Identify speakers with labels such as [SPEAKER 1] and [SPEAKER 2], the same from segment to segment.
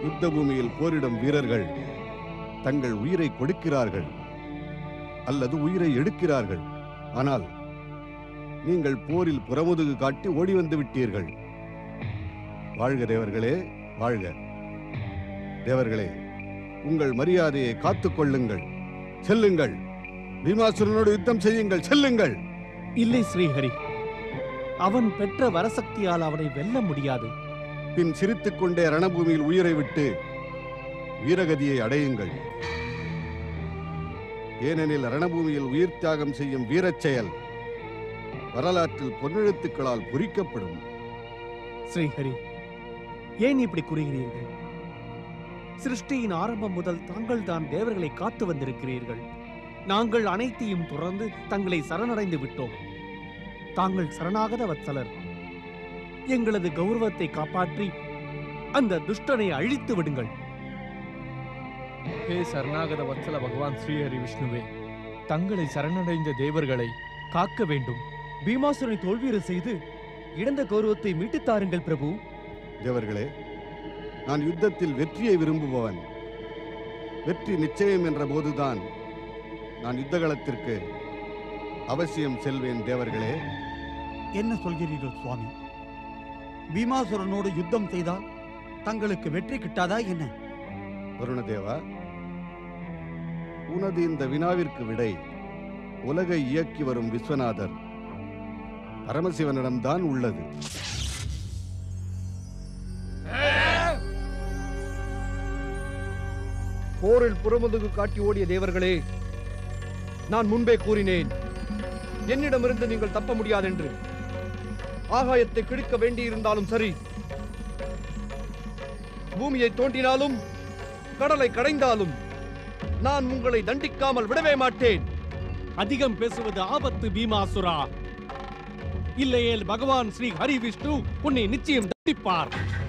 [SPEAKER 1] யுத்த பூமியில் போரிடும் வீரர்கள் தங்கள் உயிரை கொடுக்கிறார்கள் அல்லது உயிரை எடுக்கிறார்கள் ஆனால் நீங்கள் போரில் புறமுதுகு காட்டி ஓடி வந்து விட்டீர்கள் வாழ்க தேவர்களே வாழ்க தேவர்களே உங்கள் மரியாதையை காத்துக் கொள்ளுங்கள் செல்லுங்கள் பீமாசுரனோடு யுத்தம் செய்யுங்கள் செல்லுங்கள்
[SPEAKER 2] இல்லை ஸ்ரீஹரி அவன் பெற்ற வரசக்தியால் அவனை வெல்ல முடியாது
[SPEAKER 1] பின் சிரித்துக் கொண்டே ரணபூமியில் உயிரை விட்டு வீரகதியை அடையுங்கள் ஏனெனில் ரணபூமியில் உயிர் தியாகம் செய்யும் வீரச் செயல் வரலாற்றில் பொன்னெழுத்துக்களால் பொறிக்கப்படும்
[SPEAKER 2] ஸ்ரீஹரி ஏன் இப்படி கூறுகிறீர்கள் சிருஷ்டியின் ஆரம்பம் முதல் தாங்கள் தான் தேவர்களை காத்து வந்திருக்கிறீர்கள் நாங்கள் அனைத்தையும் துறந்து தங்களை சரணடைந்து விட்டோம் தாங்கள் சரணாகத வத்சலர் எங்களது கௌரவத்தை காப்பாற்றி அந்த துஷ்டனை அழித்து விடுங்கள்
[SPEAKER 3] ஹே சரணாகத வத்சல பகவான் ஸ்ரீஹரி விஷ்ணுவே தங்களை சரணடைந்த தேவர்களை காக்க வேண்டும்
[SPEAKER 4] பீமாசுரனை தோல்வியுற செய்து இழந்த கௌரவத்தை மீட்டுத் தாருங்கள் பிரபு
[SPEAKER 1] தேவர்களே நான் யுத்தத்தில் வெற்றியை விரும்புபவன் வெற்றி நிச்சயம் என்ற போதுதான் நான் யுத்தகளத்திற்கு அவசியம் செல்வேன் தேவர்களே
[SPEAKER 5] என்ன சொல்கிறீர்கள் சுவாமி பீமாசுரனோடு யுத்தம் செய்தால் தங்களுக்கு வெற்றி கிட்டாதா என்ன
[SPEAKER 1] வருணதேவா உனது இந்த வினாவிற்கு விடை உலகை இயக்கி வரும் விஸ்வநாதர் பரமசிவனிடம்தான் உள்ளது
[SPEAKER 6] போரில் புறமுதுகு காட்டி ஓடிய தேவர்களே நான் முன்பே கூறினேன் என்னிடமிருந்து நீங்கள் தப்ப முடியாதென்று ஆகாயத்தை கிழிக்க வேண்டியிருந்தாலும் சரி பூமியை தோண்டினாலும் கடலை கடைந்தாலும் நான் உங்களை தண்டிக்காமல் விடவே மாட்டேன்
[SPEAKER 2] அதிகம் பேசுவது ஆபத்து பீமாசுரா இல்லையேல் பகவான் ஸ்ரீ ஹரி விஷ்ணு உன்னை நிச்சயம் தண்டிப்பார்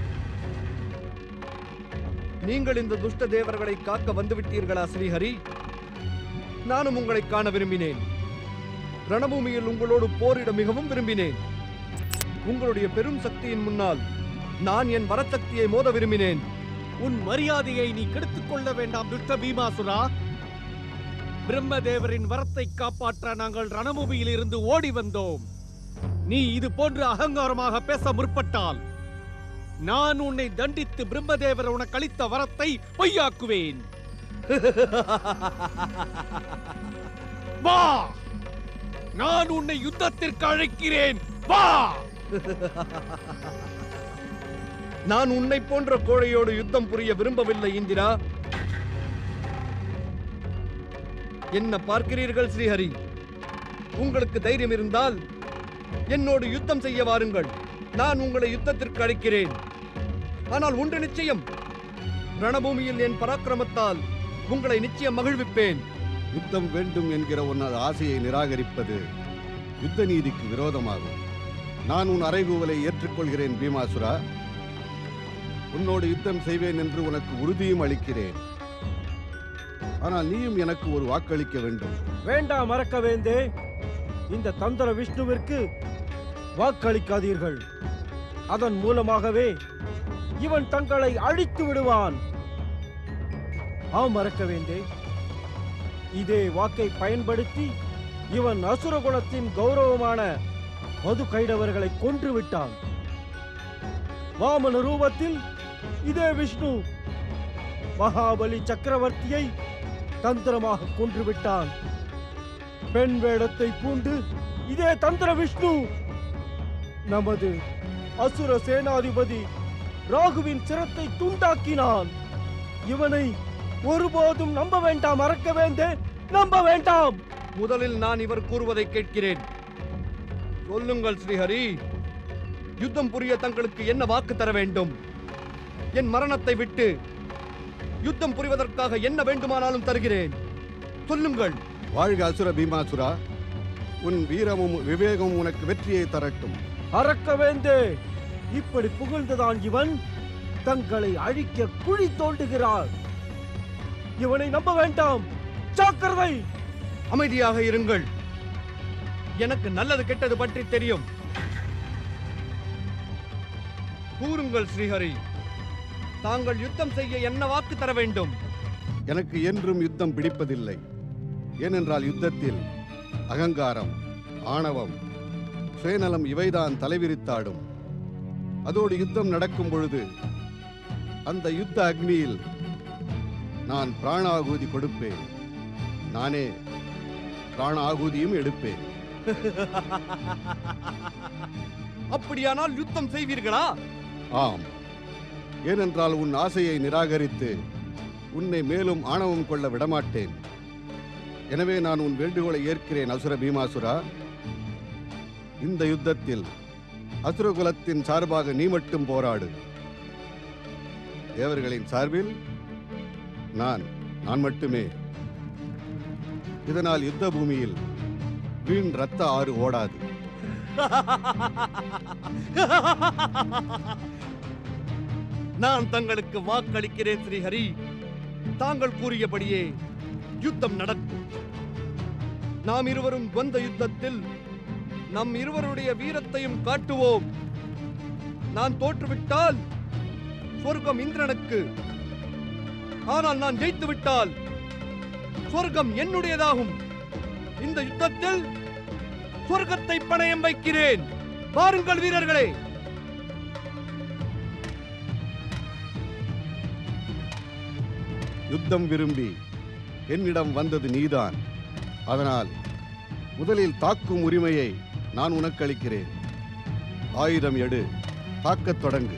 [SPEAKER 6] நீங்கள் இந்த துஷ்ட தேவர்களை காக்க வந்துவிட்டீர்களா ஸ்ரீஹரி நானும் உங்களை காண விரும்பினேன் ரணபூமியில் உங்களோடு போரிட மிகவும் விரும்பினேன் உங்களுடைய பெரும் சக்தியின் முன்னால் நான் என் வரசக்தியை மோத விரும்பினேன்
[SPEAKER 2] உன் மரியாதையை நீ கெடுத்துக் கொள்ள வேண்டாம் துஷ்ட பீமாசுரா பிரம்மதேவரின் வரத்தை காப்பாற்ற நாங்கள் ரணபூமியில் இருந்து ஓடி வந்தோம் நீ இது போன்று அகங்காரமாக பேச முற்பட்டால் நான் உன்னை தண்டித்து பிரம்மதேவர் உனக்கு அளித்த வரத்தை பொய்யாக்குவேன் வா நான் உன்னை யுத்தத்திற்கு அழைக்கிறேன் வா
[SPEAKER 6] நான் உன்னை போன்ற கோழையோடு யுத்தம் புரிய விரும்பவில்லை இந்திரா என்ன பார்க்கிறீர்கள் ஸ்ரீஹரி உங்களுக்கு தைரியம் இருந்தால் என்னோடு யுத்தம் செய்ய வாருங்கள் நான் உங்களை யுத்தத்திற்கு அழைக்கிறேன் ஆனால் ஒன்று நிச்சயம் ரணபூமியில் என் பராக்கிரமத்தால் உங்களை நிச்சயம் மகிழ்விப்பேன்
[SPEAKER 1] யுத்தம் வேண்டும் என்கிற உனது ஆசையை நிராகரிப்பது யுத்த நீதிக்கு விரோதமாகும் நான் உன் அறைகூவலை ஏற்றுக்கொள்கிறேன் பீமாசுரா உன்னோடு யுத்தம் செய்வேன் என்று உனக்கு உறுதியும் அளிக்கிறேன் ஆனால் நீயும் எனக்கு ஒரு வாக்களிக்க வேண்டும்
[SPEAKER 4] வேண்டாம் மறக்க வேந்தே இந்த தந்திர விஷ்ணுவிற்கு வாக்களிக்காதீர்கள் அதன் மூலமாகவே இவன் தங்களை அழித்து விடுவான் ஆம் மறக்க வேந்தே இதே வாக்கை பயன்படுத்தி இவன் அசுரகுலத்தின் கௌரவமான மது கைடவர்களை கொன்று விட்டான் வாமன ரூபத்தில் இதே விஷ்ணு மகாபலி சக்கரவர்த்தியை தந்திரமாக கொன்று விட்டான் பெண் வேடத்தை பூண்டு இதே தந்திர விஷ்ணு நமது அசுர சேனாதிபதி ராகுவின் சிரத்தை துண்டாக்கினான் இவனை ஒருபோதும் நம்ப வேண்டாம் மறக்க வேந்தே நம்ப வேண்டாம்
[SPEAKER 6] முதலில் நான் இவர் கூறுவதை கேட்கிறேன் சொல்லுங்கள் ஸ்ரீஹரி யுத்தம் புரிய தங்களுக்கு என்ன வாக்கு தர வேண்டும் என் மரணத்தை விட்டு யுத்தம் புரிவதற்காக என்ன வேண்டுமானாலும் தருகிறேன் சொல்லுங்கள்
[SPEAKER 1] வாழ்க அசுர பீமாசுரா உன் வீரமும் விவேகமும் உனக்கு வெற்றியை தரட்டும்
[SPEAKER 4] அறக்க வேந்தே இப்படி புகழ்ந்துதான் இவன் தங்களை அழிக்க குழி தோண்டுகிறார் இவனை நம்ப வேண்டாம் ஜாக்கிரதை
[SPEAKER 6] அமைதியாக இருங்கள் எனக்கு நல்லது கெட்டது பற்றி தெரியும் கூறுங்கள் ஸ்ரீஹரி தாங்கள் யுத்தம் செய்ய என்ன வாக்கு தர வேண்டும்
[SPEAKER 1] எனக்கு என்றும் யுத்தம் பிடிப்பதில்லை ஏனென்றால் யுத்தத்தில் அகங்காரம் ஆணவம் சுயநலம் இவைதான் தலைவிரித்தாடும் அதோடு யுத்தம் நடக்கும் பொழுது அந்த யுத்த அக்னியில் நான் பிராணாகுதி கொடுப்பேன் நானே பிராண ஆகுதியும் எடுப்பேன்
[SPEAKER 6] அப்படியானால் யுத்தம் செய்வீர்களா
[SPEAKER 1] ஆம் ஏனென்றால் உன் ஆசையை நிராகரித்து உன்னை மேலும் ஆணவம் கொள்ள விடமாட்டேன் எனவே நான் உன் வேண்டுகோளை ஏற்கிறேன் அசுர பீமாசுரா இந்த யுத்தத்தில் அசுரகுலத்தின் சார்பாக நீ மட்டும் போராடு தேவர்களின் சார்பில் நான் நான் மட்டுமே இதனால் யுத்த பூமியில் வீண் ரத்த ஆறு ஓடாது
[SPEAKER 6] நான் தங்களுக்கு வாக்களிக்கிறேன் ஸ்ரீஹரி தாங்கள் கூறியபடியே யுத்தம் நடக்கும் நாம் இருவரும் துவந்த யுத்தத்தில் நம் இருவருடைய வீரத்தையும் காட்டுவோம் நான் தோற்றுவிட்டால் சொர்க்கம் இந்திரனுக்கு ஆனால் நான் ஜெயித்து விட்டால் சொர்க்கம் என்னுடையதாகும் இந்த யுத்தத்தில் சொர்க்கத்தை பணயம் வைக்கிறேன் பாருங்கள் வீரர்களே
[SPEAKER 1] யுத்தம் விரும்பி என்னிடம் வந்தது நீதான் அதனால் முதலில் தாக்கும் உரிமையை நான் உனக்கு அளிக்கிறேன் ஆயுதம் எடு தாக்கத் தொடங்கு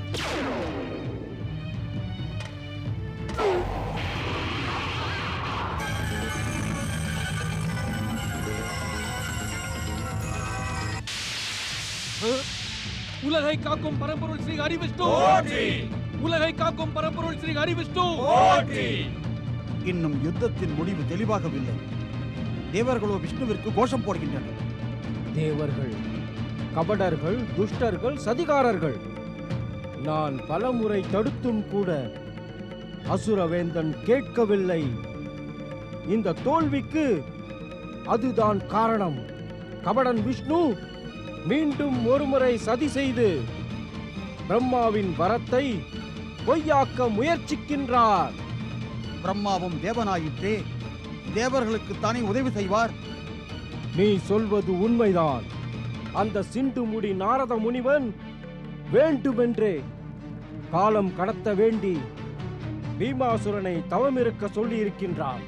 [SPEAKER 2] உலகை காக்கும் பரம்பொருள் ஸ்ரீ ஹரிவிஷ்ணு உலகை காக்கும் பரம்பொருள் ஸ்ரீ ஹரிவிஷ்ணு
[SPEAKER 5] இன்னும் யுத்தத்தின் முடிவு தெளிவாகவில்லை தேவர்களோ விஷ்ணுவிற்கு கோஷம் போடுகின்றனர்
[SPEAKER 7] தேவர்கள் கபடர்கள் துஷ்டர்கள் சதிகாரர்கள் நான் பலமுறை தடுத்தும் கூட அசுரவேந்தன் கேட்கவில்லை இந்த தோல்விக்கு அதுதான் காரணம் கபடன் விஷ்ணு மீண்டும் ஒருமுறை சதி செய்து பிரம்மாவின் வரத்தை பொய்யாக்க முயற்சிக்கின்றார்
[SPEAKER 5] பிரம்மாவும் தேவனாயிற்றே தேவர்களுக்கு தானே உதவி செய்வார்
[SPEAKER 7] நீ சொல்வது உண்மைதான் அந்த சிண்டு முடி நாரத முனிவன் வேண்டுமென்றே காலம் கடத்த வேண்டி பீமாசுரனை தவமிருக்க சொல்லியிருக்கின்றான்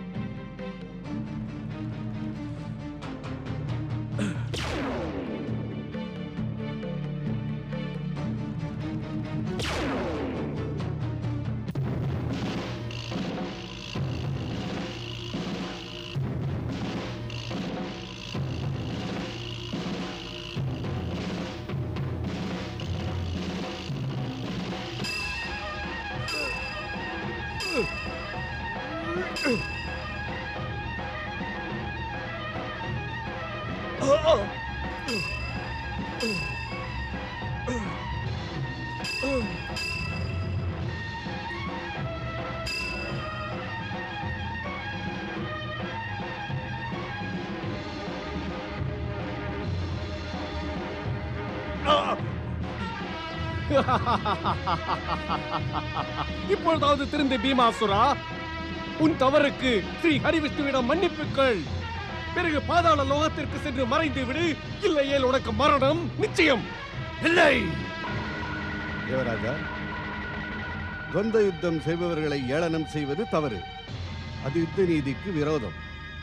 [SPEAKER 2] இப்பொழுதாவது திருந்தி பீமாசுரா உன் தவறுக்கு ஸ்ரீ ஹரிவிஷ்ணுவிடம் மன்னிப்புகள் பிறகு பாதாள லோகத்திற்கு சென்று மறைந்து விடு இல்லையேல் உனக்கு மரணம் நிச்சயம் இல்லை
[SPEAKER 1] தேவராஜா துவந்த யுத்தம் செய்பவர்களை ஏளனம் செய்வது தவறு அது யுத்த நீதிக்கு விரோதம்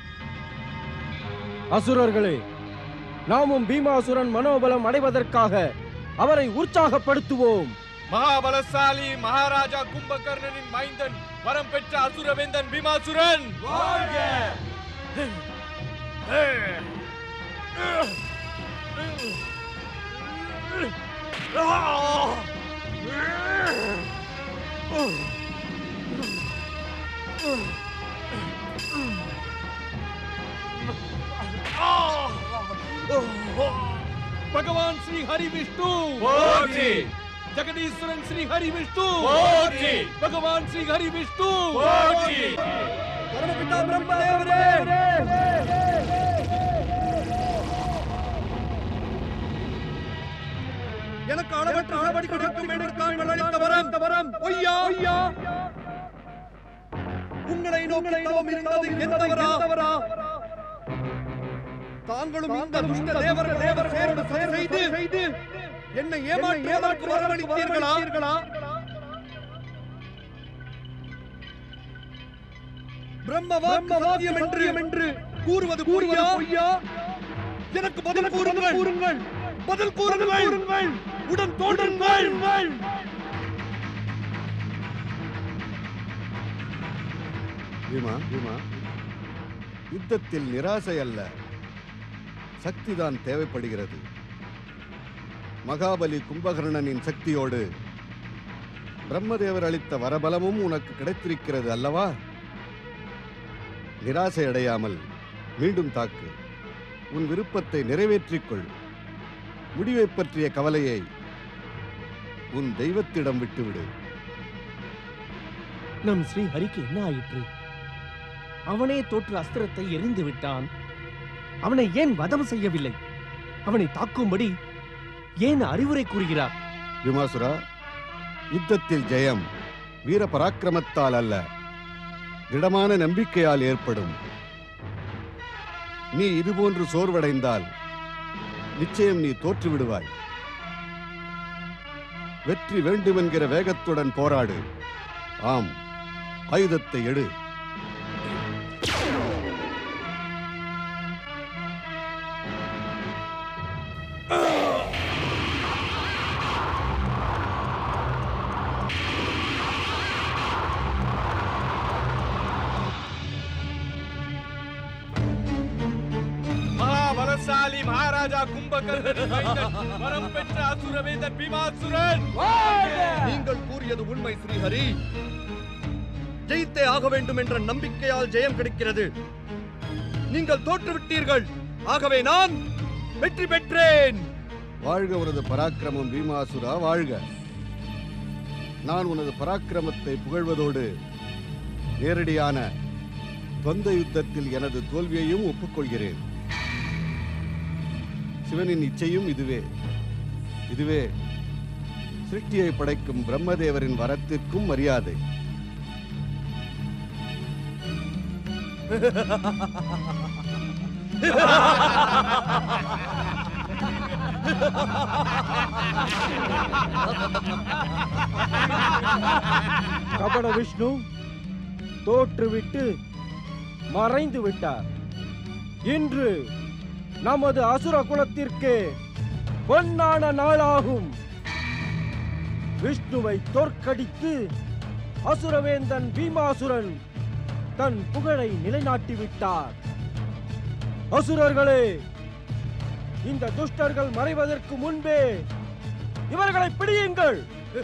[SPEAKER 7] அசுரர்களே நாமும் பீமாசுரன் மனோபலம் அடைவதற்காக அவரை உற்சாகப்படுத்துவோம்
[SPEAKER 3] மகாபலசாலி மகாராஜா கும்பகர்ணனின் மைந்தன் வரம் பெற்ற அசுரவேந்தன் பீமாசுரன்
[SPEAKER 2] பகவான் ஸ்ரீ ஹரி விஷ்ணு
[SPEAKER 3] போற்றி
[SPEAKER 2] ஜெகதீஸ்வரன் ஸ்ரீ ஹரி விஷ்ணு
[SPEAKER 3] போற்றி
[SPEAKER 2] பகவான் ஸ்ரீ ஹரி விஷ்ணு
[SPEAKER 3] போற்றி
[SPEAKER 6] பரமபிதா பிரம்மதேவரே எனக்கு அளவற்ற அளவடி கிடைக்கும் என்று தாங்கள் அளித்த வரம் வரம் பொய்யா பொய்யா உங்களை நோக்கி தவம் இருந்தது எந்தவரா தாங்களும் இந்த துஷ்ட தேவர் தேவர் சேர்ந்து சதி செய்து என்னை ஏமாற்றுவதற்கு வரவழைத்தீர்களா பிரம்ம வாக்கு சத்தியம் என்று என்று கூறுவது கூறுவது பொய்யா எனக்கு பதில் கூறுங்கள் கூறுங்கள் பதில் கூறுங்கள் உடன் தோன்றுங்கள்
[SPEAKER 1] பீமா பீமா யுத்தத்தில் நிராசை அல்ல சக்திதான் தேவைப்படுகிறது மகாபலி கும்பகர்ணனின் சக்தியோடு பிரம்மதேவர் அளித்த வரபலமும் உனக்கு கிடைத்திருக்கிறது அல்லவா நிராசை அடையாமல் மீண்டும் தாக்கு உன் விருப்பத்தை நிறைவேற்றிக்கொள் முடிவைப் பற்றிய கவலையை உன் தெய்வத்திடம் விட்டுவிடு
[SPEAKER 4] நம் ஸ்ரீ ஹரிக்கு என்ன ஆயிற்று அவனே தோற்று அஸ்திரத்தை எரிந்து விட்டான் அவனை ஏன் வதம் செய்யவில்லை அவனை தாக்கும்படி ஏன் அறிவுரை கூறுகிறார்
[SPEAKER 1] விமாசுரா யுத்தத்தில் ஜெயம் வீர பராக்கிரமத்தால் அல்ல திடமான நம்பிக்கையால் ஏற்படும் நீ இதுபோன்று சோர்வடைந்தால் நிச்சயம் நீ தோற்று விடுவாய் வெற்றி வேண்டுமென்கிற வேகத்துடன் போராடு ஆம் ஆயுதத்தை எடு
[SPEAKER 3] மகாபலசாலி மகாராஜா கும்பகர்ணனின் மைந்தன், வரம் பெற்ற அசுரவேந்தன் பீமாசுரன்
[SPEAKER 6] நீங்கள் கூறியது உண்மை ஸ்ரீஹரி ஜெயித்தே ஆக வேண்டும் என்ற நம்பிக்கையால் ஜெயம் கிடைக்கிறது நீங்கள் தோற்றுவிட்டீர்கள் ஆகவே நான் வெற்றி பெற்றேன்
[SPEAKER 1] வாழ்க உனது பராக்கிரமம் பீமாசுரா வாழ்க நான் உனது பராக்கிரமத்தை புகழ்வதோடு நேரடியான தொந்த யுத்தத்தில் எனது தோல்வியையும் ஒப்புக்கொள்கிறேன் சிவனின் இச்சையும் இதுவே இதுவே சிருஷ்டியை படைக்கும் பிரம்மதேவரின் வரத்திற்கும் மரியாதை
[SPEAKER 7] கபட விஷ்ணு தோற்றுவிட்டு மறைந்து விட்டார் இன்று நமது அசுர குலத்திற்கு பொன்னான நாளாகும் விஷ்ணுவை தோற்கடித்து அசுரவேந்தன் பீமாசுரன் தன் புகழை நிலைநாட்டி விட்டார் அசுரர்களே இந்த துஷ்டர்கள் மறைவதற்கு முன்பே இவர்களை பிடியுங்கள்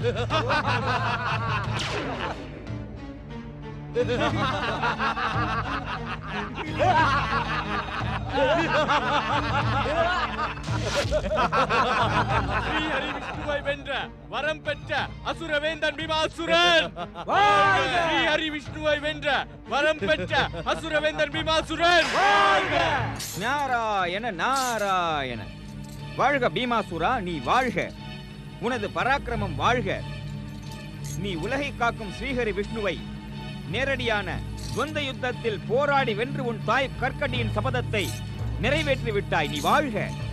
[SPEAKER 3] ஸ்ரீஹரி விஷ்ணுவை வென்ற வரம் பெற்ற அசுரவேந்தன் பீமாசுரன்
[SPEAKER 7] வாழ்க!
[SPEAKER 3] ஸ்ரீஹரி விஷ்ணுவை வென்ற வரம் பெற்ற அசுரவேந்தன் பீமாசுரன்
[SPEAKER 8] நாராயண நாராயண வாழ்க பீமாசுரா நீ வாழ்க உனது பராக்கிரமம் வாழ்க நீ உலகை காக்கும் ஸ்ரீஹரி விஷ்ணுவை நேரடியான துவந்த யுத்தத்தில் போராடி வென்று உன் தாய் கற்கண்டியின் சபதத்தை நிறைவேற்றி விட்டாய் நீ வாழ்க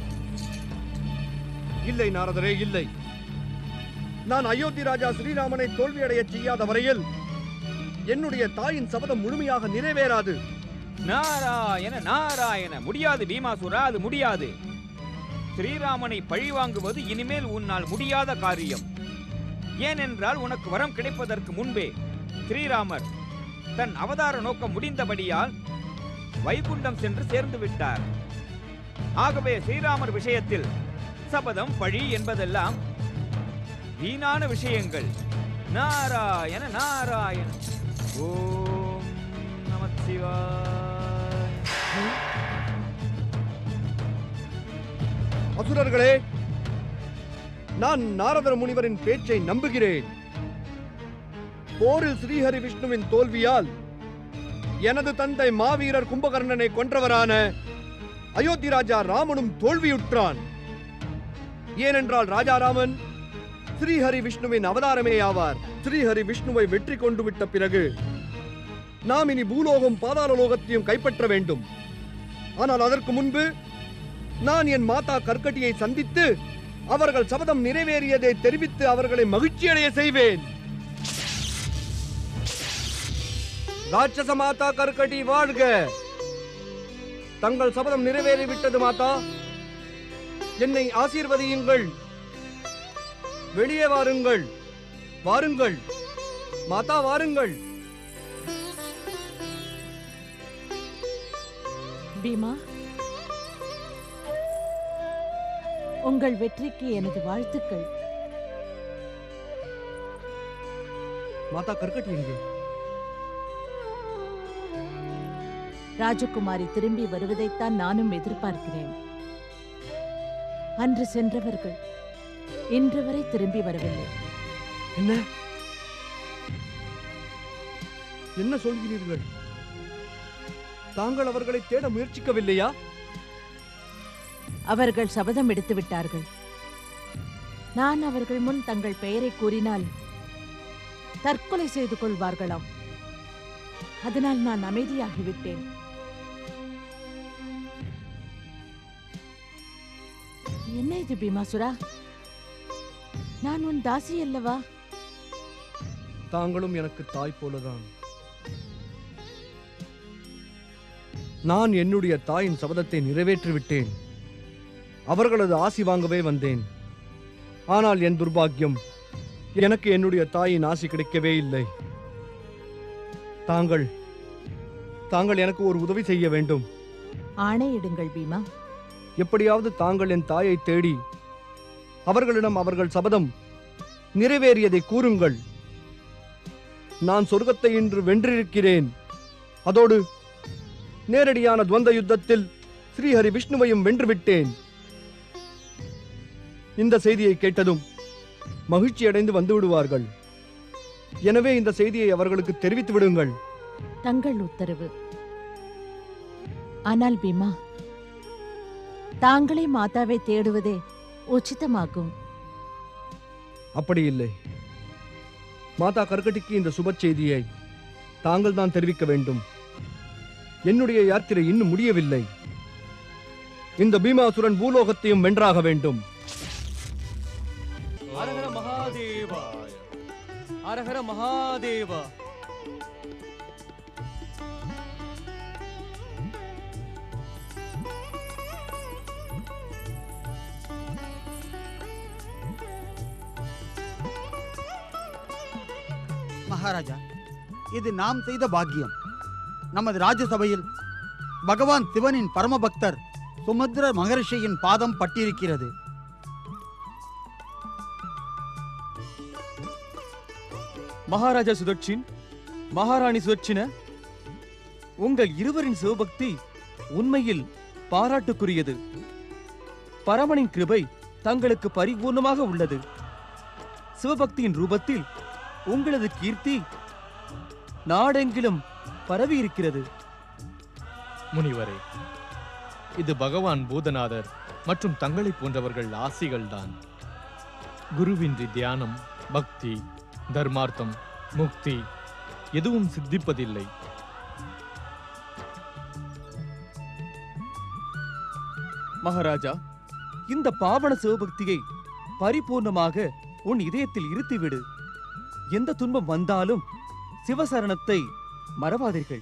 [SPEAKER 6] இல்லை நாரதரே இல்லை நான் அயோத்தி ராஜா ஸ்ரீராமனை தோல்வியடையச் செய்யாத வரையில் என்னுடைய தாயின் சபதம் முழுமையாக நிறைவேறாது
[SPEAKER 8] நாராயண நாராயண முடியாது பீமாசுரா அது முடியாது ஸ்ரீராமனை பழிவாங்குவது இனிமேல் உன்னால் முடியாத காரியம் ஏனென்றால் உனக்கு வரம் கிடைப்பதற்கு முன்பே ஸ்ரீராமர் தன் அவதார நோக்கம் முடிந்தபடியால் வைகுண்டம் சென்று சேர்ந்து விட்டார் ஆகவே ஸ்ரீராமர் விஷயத்தில் சபதம் பழி என்பதெல்லாம் வீணான விஷயங்கள் நாராயண நாராயண ஓம் நமச்சிவாய
[SPEAKER 6] அசுரர்களே நான் நாரதர முனிவரின் பேச்சை நம்புகிறேன் போரில் ஸ்ரீஹரி விஷ்ணுவின் தோல்வியால் எனது தந்தை மாவீரர் கும்பகர்ணனை கொன்றவரான அயோத்தி ராஜா ராமனும் தோல்வியுற்றான் ஏனென்றால் ராஜாராமன் ஸ்ரீஹரி விஷ்ணுவின் அவதாரமே ஆவார் ஸ்ரீஹரி விஷ்ணுவை வெற்றி கொண்டு விட்ட பிறகு நாம் இனி பூலோகம் பாதாள லோகத்தையும் கைப்பற்ற வேண்டும் ஆனால் அதற்கு முன்பு நான் என் மாதா கற்கட்டியை சந்தித்து அவர்கள் சபதம் நிறைவேறியதை தெரிவித்து அவர்களை மகிழ்ச்சியடைய செய்வேன் ராட்சச மாதா கற்கட்டி வாழ்க தங்கள் சபதம் நிறைவேறிவிட்டது மாதா என்னை ஆசீர்வதியுங்கள் வெளியே வாருங்கள் வாருங்கள் மாதா வாருங்கள்
[SPEAKER 9] பீமா உங்கள் வெற்றிக்கு எனது வாழ்த்துக்கள்
[SPEAKER 6] மாதா கற்கட்டி எங்கே
[SPEAKER 9] ராஜகுமாரி திரும்பி வருவதைத்தான் நானும் எதிர்பார்க்கிறேன் அன்று சென்றவர்கள் இன்று வரை திரும்பி வரவில்லை
[SPEAKER 6] என்ன என்ன சொல்கிறீர்கள் தாங்கள் அவர்களை தேட முயற்சிக்கவில்லையா
[SPEAKER 9] அவர்கள் சபதம் எடுத்து விட்டார்கள் நான் அவர்கள் முன் தங்கள் பெயரை கூறினால் தற்கொலை செய்து கொள்வார்களாம் அதனால் நான் அமைதியாகிவிட்டேன் என்ன இது பீமாசுரா நான் உன் தாசி அல்லவா
[SPEAKER 6] தாங்களும் எனக்கு தாய் போலதான் நான் என்னுடைய தாயின் சபதத்தை நிறைவேற்றி விட்டேன் அவர்களது ஆசி வாங்கவே வந்தேன் ஆனால் என் துர்பாக்கியம் எனக்கு என்னுடைய தாயின் ஆசி கிடைக்கவே இல்லை தாங்கள் தாங்கள் எனக்கு ஒரு உதவி செய்ய வேண்டும்
[SPEAKER 9] ஆணையிடுங்கள் பீமா
[SPEAKER 6] எப்படியாவது தாங்கள் என் தாயை தேடி அவர்களிடம் அவர்கள் சபதம் நிறைவேறியதை கூறுங்கள் நான் சொர்க்கத்தை இன்று வென்றிருக்கிறேன் அதோடு நேரடியான துவந்த யுத்தத்தில் ஸ்ரீஹரி விஷ்ணுவையும் வென்றுவிட்டேன் இந்த செய்தியை கேட்டதும் மகிழ்ச்சி அடைந்து வந்து விடுவார்கள் எனவே இந்த செய்தியை அவர்களுக்கு தெரிவித்து விடுங்கள்
[SPEAKER 9] தங்கள் உத்தரவு ஆனால் பீமா தாங்களே மாதாவை தேடுவதே உச்சிதமாகும்
[SPEAKER 6] அப்படி இல்லை மாதா கர்கட்டிக்கு இந்த சுப செய்தியை தாங்கள் தான் தெரிவிக்க வேண்டும் என்னுடைய யாத்திரை இன்னும் முடியவில்லை இந்த பீமாசுரன் பூலோகத்தையும் வென்றாக வேண்டும்
[SPEAKER 7] அரஹர மகாதேவா அரஹர மகாதேவா
[SPEAKER 5] மகாராஜா இது நாம் செய்த பாக்கியம் நமது ராஜசபையில் பகவான் சிவனின் பரமபக்தர் சுமத்ர மகரிஷியின் பாதம் பட்டிருக்கிறது
[SPEAKER 7] மகாராஜா சுதர்ஷின் மகாராணி சுதர்ஷின உங்கள் இருவரின் சிவபக்தி உண்மையில் பாராட்டுக்குரியது பரமனின் கிருபை தங்களுக்கு பரிபூர்ணமாக உள்ளது சிவபக்தியின் ரூபத்தில் உங்களது கீர்த்தி நாடெங்கிலும் பரவி இருக்கிறது
[SPEAKER 3] முனிவரே இது பகவான் பூதநாதர் மற்றும் தங்களை போன்றவர்கள் ஆசிகள்தான் குருவின்றி தியானம் பக்தி தர்மார்த்தம் முக்தி எதுவும் சித்திப்பதில்லை
[SPEAKER 7] மகாராஜா இந்த பாவன சிவபக்தியை பரிபூர்ணமாக உன் இதயத்தில் இருத்திவிடு எந்த துன்பம் வந்தாலும் சிவசரணத்தை மறவாதீர்கள்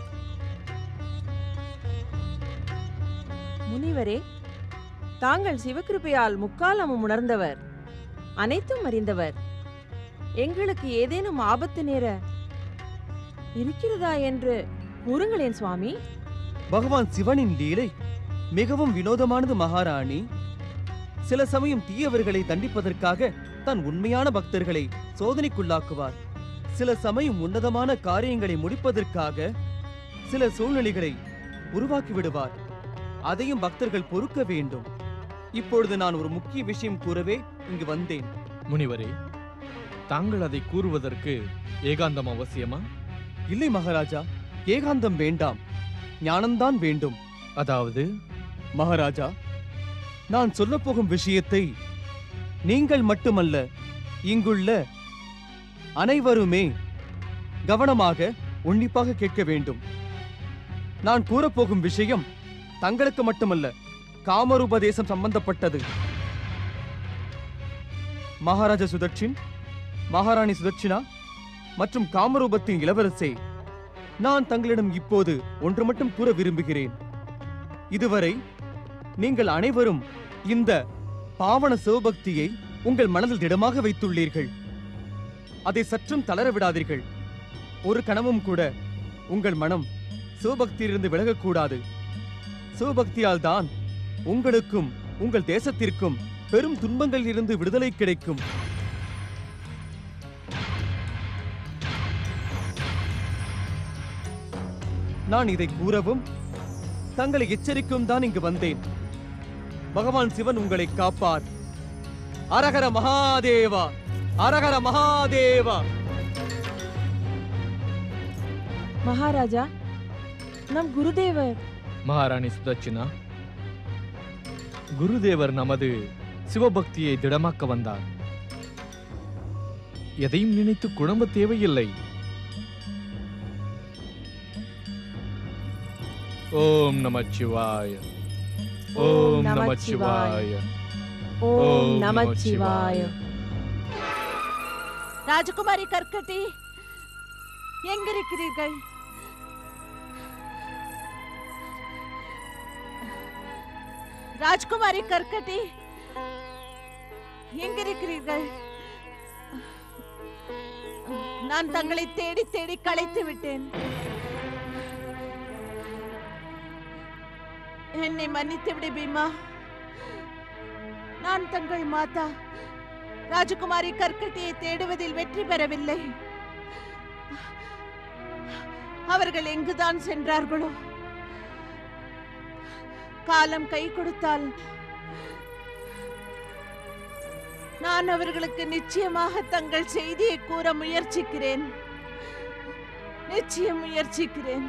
[SPEAKER 10] முனிவரே தாங்கள் சிவகிருபையால் முக்காலமும் உணர்ந்தவர் அனைத்தும் அறிந்தவர் எங்களுக்கு ஏதேனும் ஆபத்து நேர இருக்கிறதா என்று கூறுங்களேன் சுவாமி
[SPEAKER 7] பகவான் சிவனின் லீலை மிகவும் வினோதமானது மகாராணி சில சமயம் தீயவர்களை தண்டிப்பதற்காக தன் உண்மையான பக்தர்களை சோதனைக்குள்ளாக்குவார் சில சமயம் உன்னதமான காரியங்களை முடிப்பதற்காக சில சூழ்நிலைகளை உருவாக்கி விடுவார் அதையும் பக்தர்கள் பொறுக்க வேண்டும் இப்பொழுது நான் ஒரு முக்கிய விஷயம் கூறவே இங்கு வந்தேன்
[SPEAKER 3] முனிவரே தாங்கள் அதை கூறுவதற்கு ஏகாந்தம் அவசியமா
[SPEAKER 7] இல்லை மகாராஜா ஏகாந்தம் வேண்டாம் ஞானம்தான் வேண்டும்
[SPEAKER 3] அதாவது
[SPEAKER 7] மகாராஜா நான் சொல்லப் போகும் விஷயத்தை நீங்கள் மட்டுமல்ல இங்குள்ள அனைவருமே கவனமாக உன்னிப்பாக கேட்க வேண்டும் நான் கூறப்போகும் விஷயம் தங்களுக்கு மட்டுமல்ல காமரூபதேசம் சம்பந்தப்பட்டது மகாராஜா சுதக்ஷின் மகாராணி சுதக்ஷினா மற்றும் காமரூபத்தின் இளவரசே நான் தங்களிடம் இப்போது ஒன்று மட்டும் கூற விரும்புகிறேன் இதுவரை நீங்கள் அனைவரும் இந்த பாவன சிவபக்தியை உங்கள் மனதில் திடமாக வைத்துள்ளீர்கள் அதை சற்றும் தளர விடாதீர்கள் ஒரு கணமும் கூட உங்கள் மனம் சிவபக்தியிலிருந்து விலகக்கூடாது சிவபக்தியால் தான் உங்களுக்கும் உங்கள் தேசத்திற்கும் பெரும் துன்பங்களில் இருந்து விடுதலை கிடைக்கும் நான் இதை கூறவும் தங்களை எச்சரிக்கவும் தான் இங்கு வந்தேன் பகவான் சிவன் உங்களை காப்பார் அரகர மகாதேவா அரகர மகாதேவா
[SPEAKER 10] மகாராஜா நம் குருதேவர்
[SPEAKER 3] மகாராணி சுதட்சிணா குருதேவர் நமது சிவபக்தியை திடமாக்க வந்தார் எதையும் நினைத்து குழம்ப தேவையில்லை ஓம் நமச்சிவாய ஓம் நமச்சிவாய
[SPEAKER 10] ஓம் நமச்சிவாய
[SPEAKER 9] ராஜகுமாரி கற்கட்டி எங்கிருக்கிறீர்கள் ராஜ்குமாரி கற்கட்டி எங்கிருக்கிறீர்கள் நான் தங்களை தேடி தேடி களைத்து விட்டேன் என்னை மன்னித்து விடு பீமா நான் தங்கள் மாதா ராஜகுமாரி கற்கட்டியை தேடுவதில் வெற்றி பெறவில்லை அவர்கள் எங்குதான் சென்றார்களோ காலம் கை கொடுத்தால் நான் அவர்களுக்கு நிச்சயமாக தங்கள் செய்தியை கூற முயற்சிக்கிறேன் நிச்சயம் முயற்சிக்கிறேன்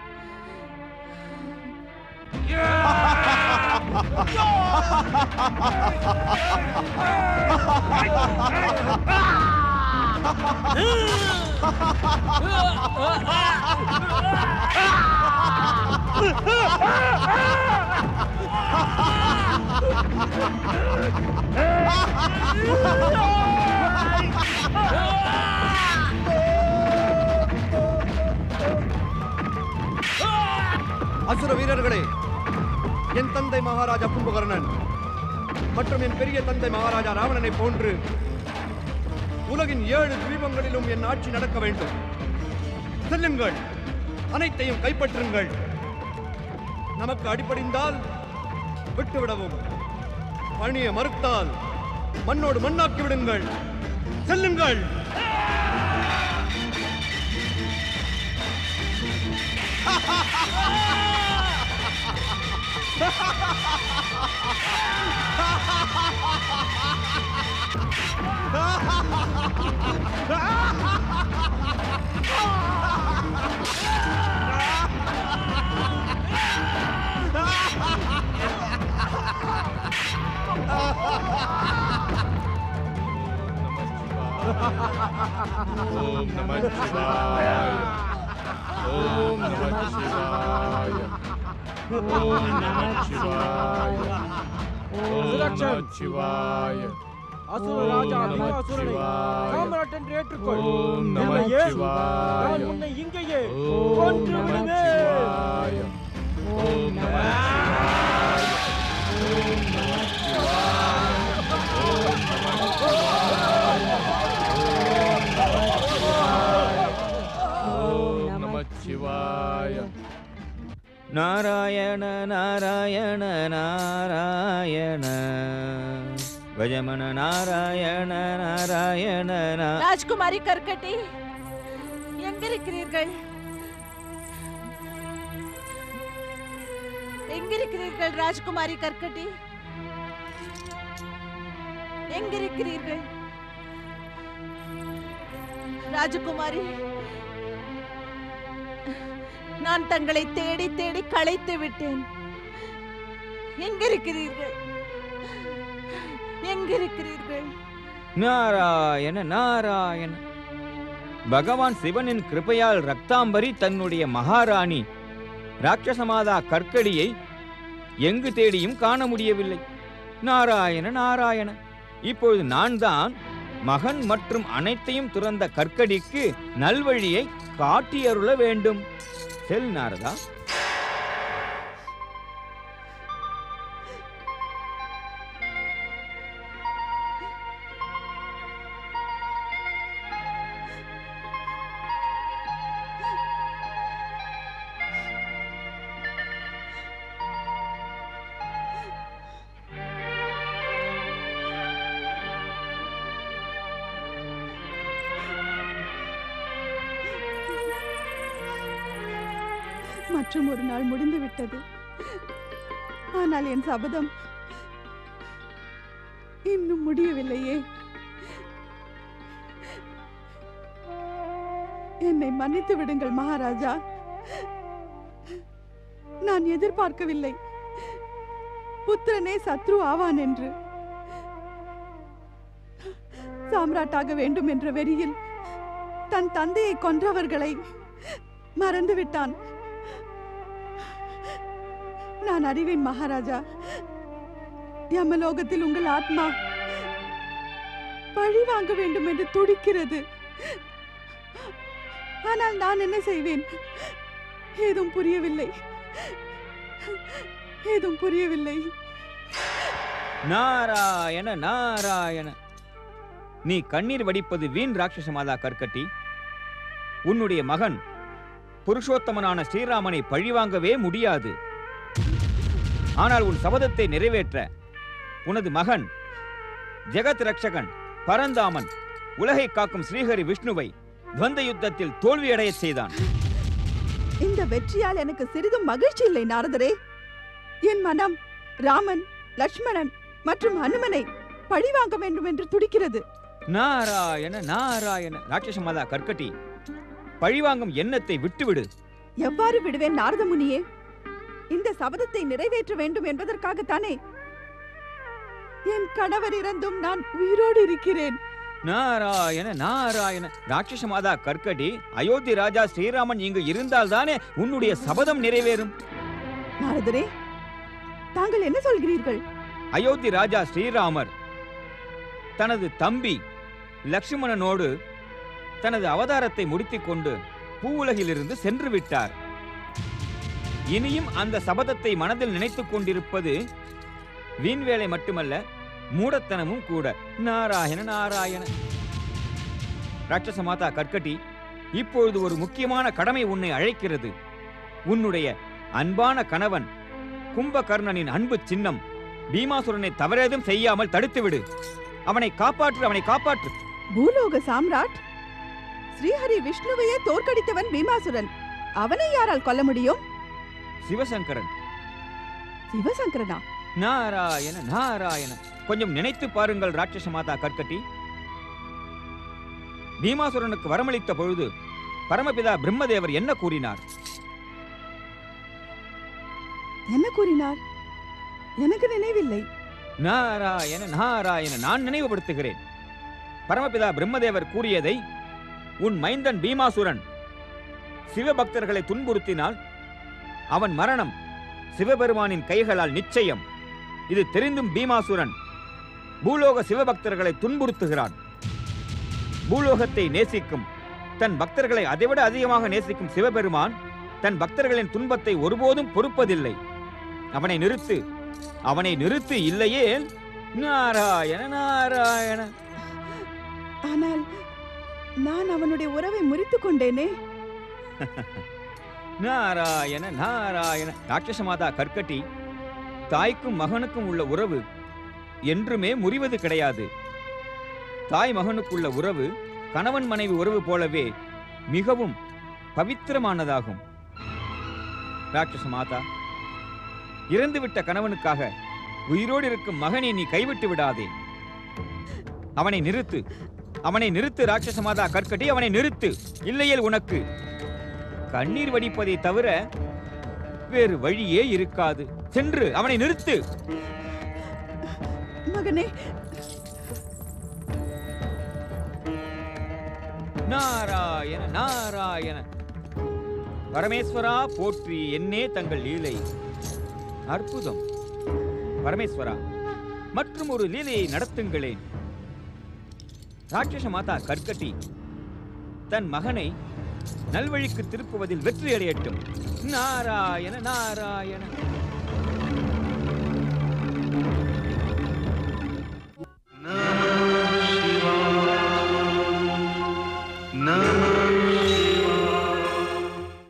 [SPEAKER 6] அசுர வீரர்களே என் தந்தை மகாராஜா கும்பகர்ணன் மற்றும் என் பெரிய தந்தை மகாராஜா ராவணனை போன்று உலகின் ஏழு தீபங்களிலும் என் ஆட்சி நடக்க வேண்டும் செல்லுங்கள் அனைத்தையும் கைப்பற்றுங்கள் நமக்கு அடிபடிந்தால் விட்டுவிடவும் பணியை மறுத்தால் மண்ணோடு மண்ணாக்கி விடுங்கள் செல்லுங்கள்
[SPEAKER 3] ஓம் நமச்சிவாய ஓம் நமச்சிவாய ஓம் நமச்சிவாய ஓம் நமச்சிவாய
[SPEAKER 5] அசுர ராஜா பீமாசுரனை சாம்ராட் என்று ஏற்றுக்கொள்
[SPEAKER 3] ஓம்
[SPEAKER 5] இல்லையே,
[SPEAKER 3] நமச்சிவாய
[SPEAKER 5] நான் உன்னை இங்கேயே
[SPEAKER 3] ஓம்
[SPEAKER 5] கொன்று விடுவேன்
[SPEAKER 3] நமச்சிவாய ஓம் நமச்சிவாய ஓம் ஓம் நமச்சிவாய
[SPEAKER 8] நாராயண நாராயண நாராயண கஜமன நாராயண நாராயண நா
[SPEAKER 9] ராஜ்குமாரி கற்கட்டி எங்கிருக்கிறீர்கள் எங்கிருக்கிறீர்கள் ராஜ்குமாரி கற்கட்டி எங்கிருக்கிறீர்கள் ராஜகுமாரி நான் தங்களை தேடி தேடி களைத்து விட்டேன் எங்கிருக்கிறீர்கள் எங்கிருக்கிறீர்கள்
[SPEAKER 8] நாராயண நாராயண பகவான் சிவனின் கிருபையால் ரக்தாம்பரி தன்னுடைய மகாராணி ராட்சசமாதா கற்கடியை எங்கு தேடியும் காண முடியவில்லை நாராயண நாராயண இப்பொழுது நான் தான் மகன் மற்றும் அனைத்தையும் துறந்த கற்கடிக்கு நல்வழியை காட்டியருள வேண்டும் செல் நாரதா
[SPEAKER 11] மற்றும் ஒரு நாள் முடிந்து விட்டது ஆனால் என் சபதம் இன்னும் முடியவில்லையே என்னை மன்னித்து விடுங்கள் மகாராஜா நான் எதிர்பார்க்கவில்லை புத்திரனே சத்ரு ஆவான் என்று சாம்ராட்டாக வேண்டும் என்ற வெறியில் தன் தந்தையை கொன்றவர்களை மறந்து விட்டான் நான் அறிவேன் மகாராஜா யமலோகத்தில் உங்கள் ஆத்மா பழி வாங்க வேண்டும் என்று துடிக்கிறது ஆனால் நான் என்ன செய்வேன் ஏதும் புரியவில்லை ஏதும் புரியவில்லை
[SPEAKER 8] நாராயண நாராயண நீ கண்ணீர் வடிப்பது வீண் ராட்சச மாதா கற்கட்டி உன்னுடைய மகன் புருஷோத்தமனான ஸ்ரீராமனை பழிவாங்கவே முடியாது ஆனால் உன் சபதத்தை நிறைவேற்ற உனது மகன் ஜெகத் ரட்சகன் பரந்தாமன் உலகை காக்கும் ஸ்ரீஹரி விஷ்ணுவை துவந்த யுத்தத்தில் தோல்வியடையச் செய்தான்
[SPEAKER 11] இந்த வெற்றியால் எனக்கு சிறிதும் மகிழ்ச்சி இல்லை நாரதரே என் மனம் ராமன் லட்சுமணன் மற்றும் ஹனுமனை பழி வாங்க வேண்டும் என்று துடிக்கிறது
[SPEAKER 8] நாராயண நாராயண ராட்சச மாதா கற்கட்டி பழிவாங்கும் எண்ணத்தை விட்டுவிடு
[SPEAKER 11] எவ்வாறு விடுவேன் நாரத முனியே இந்த சபதத்தை நிறைவேற்ற வேண்டும் என்பதற்காகத்தானே என் கணவர் இறந்தும் நான் உயிரோடு இருக்கிறேன்
[SPEAKER 8] நாராயண நாராயண ராட்சச மாதா கற்கடி அயோத்தி ராஜா ஸ்ரீராமன் இங்கு இருந்தால்தானே உன்னுடைய சபதம் நிறைவேறும்
[SPEAKER 11] நாரதரே தாங்கள் என்ன சொல்கிறீர்கள்
[SPEAKER 8] அயோத்தி ராஜா ஸ்ரீராமர் தனது தம்பி லக்ஷ்மணனோடு தனது அவதாரத்தை முடித்துக் கொண்டு பூவுலகிலிருந்து சென்று விட்டார் இனியும் அந்த சபதத்தை மனதில் நினைத்துக் கொண்டிருப்பது வீண் வேலை மட்டுமல்ல மூடத்தனமும் கூட நாராயண நாராயண ராட்சச மாதா கற்கட்டி இப்பொழுது ஒரு முக்கியமான கடமை உன்னை அழைக்கிறது உன்னுடைய அன்பான கணவன் கும்பகர்ணனின் அன்பு சின்னம் பீமாசுரனை தவறேதும் செய்யாமல் தடுத்துவிடு அவனை காப்பாற்று அவனை காப்பாற்று
[SPEAKER 11] பூலோக சாம்ராட் ஸ்ரீஹரி விஷ்ணுவையே தோற்கடித்தவன் பீமாசுரன் அவனை யாரால் கொல்ல முடியும்
[SPEAKER 8] சிவசங்கரன்
[SPEAKER 11] சிவசங்கரனா
[SPEAKER 8] நாராயண நாராயண கொஞ்சம் நினைத்து பாருங்கள் ராட்சச மாதா கற்கட்டி பீமாசுரனுக்கு வரமளித்த பொழுது பரமபிதா பிரம்மதேவர் என்ன கூறினார்
[SPEAKER 11] என்ன கூறினார் எனக்கு நினைவில்லை
[SPEAKER 8] நாராயண நாராயண நான் நினைவுபடுத்துகிறேன் பரமபிதா பிரம்மதேவர் கூறியதை உன் மைந்தன் பீமாசுரன் சிவபக்தர்களை துன்புறுத்தினால் அவன் மரணம் சிவபெருமானின் கைகளால் நிச்சயம் இது தெரிந்தும் பீமாசுரன் பூலோக சிவபக்தர்களை துன்புறுத்துகிறான் பூலோகத்தை நேசிக்கும் தன் பக்தர்களை அதைவிட அதிகமாக நேசிக்கும் சிவபெருமான் தன் பக்தர்களின் துன்பத்தை ஒருபோதும் பொறுப்பதில்லை அவனை நிறுத்து அவனை நிறுத்து இல்லையேல் நாராயண நாராயண
[SPEAKER 11] ஆனால் நான் அவனுடைய உறவை முறித்துக் கொண்டேனே
[SPEAKER 8] நாராயண நாராயண ராட்சச மாதா கற்கட்டி தாய்க்கும் மகனுக்கும் உள்ள உறவு என்றுமே முறிவது கிடையாது தாய் மகனுக்குள்ள உறவு கணவன் மனைவி உறவு போலவே மிகவும் பவித்திரமானதாகும் ராட்சச மாதா இறந்துவிட்ட கணவனுக்காக உயிரோடு இருக்கும் மகனை நீ கைவிட்டு விடாதே அவனை நிறுத்து அவனை நிறுத்து ராட்சச மாதா கற்கட்டி அவனை நிறுத்து இல்லையேல் உனக்கு கண்ணீர் வடிப்பதை தவிர வேறு வழியே இருக்காது சென்று அவனை நிறுத்து
[SPEAKER 11] மகனே
[SPEAKER 8] நாராயண நாராயண பரமேஸ்வரா போற்றி என்னே தங்கள் லீலை அற்புதம் பரமேஸ்வரா மற்றும் ஒரு லீலையை நடத்துங்களேன் ராட்சச மாதா கற்கட்டி தன் மகனை நல்வழிக்கு திருப்புவதில் வெற்றி அடையட்டும் நாராயண நாராயண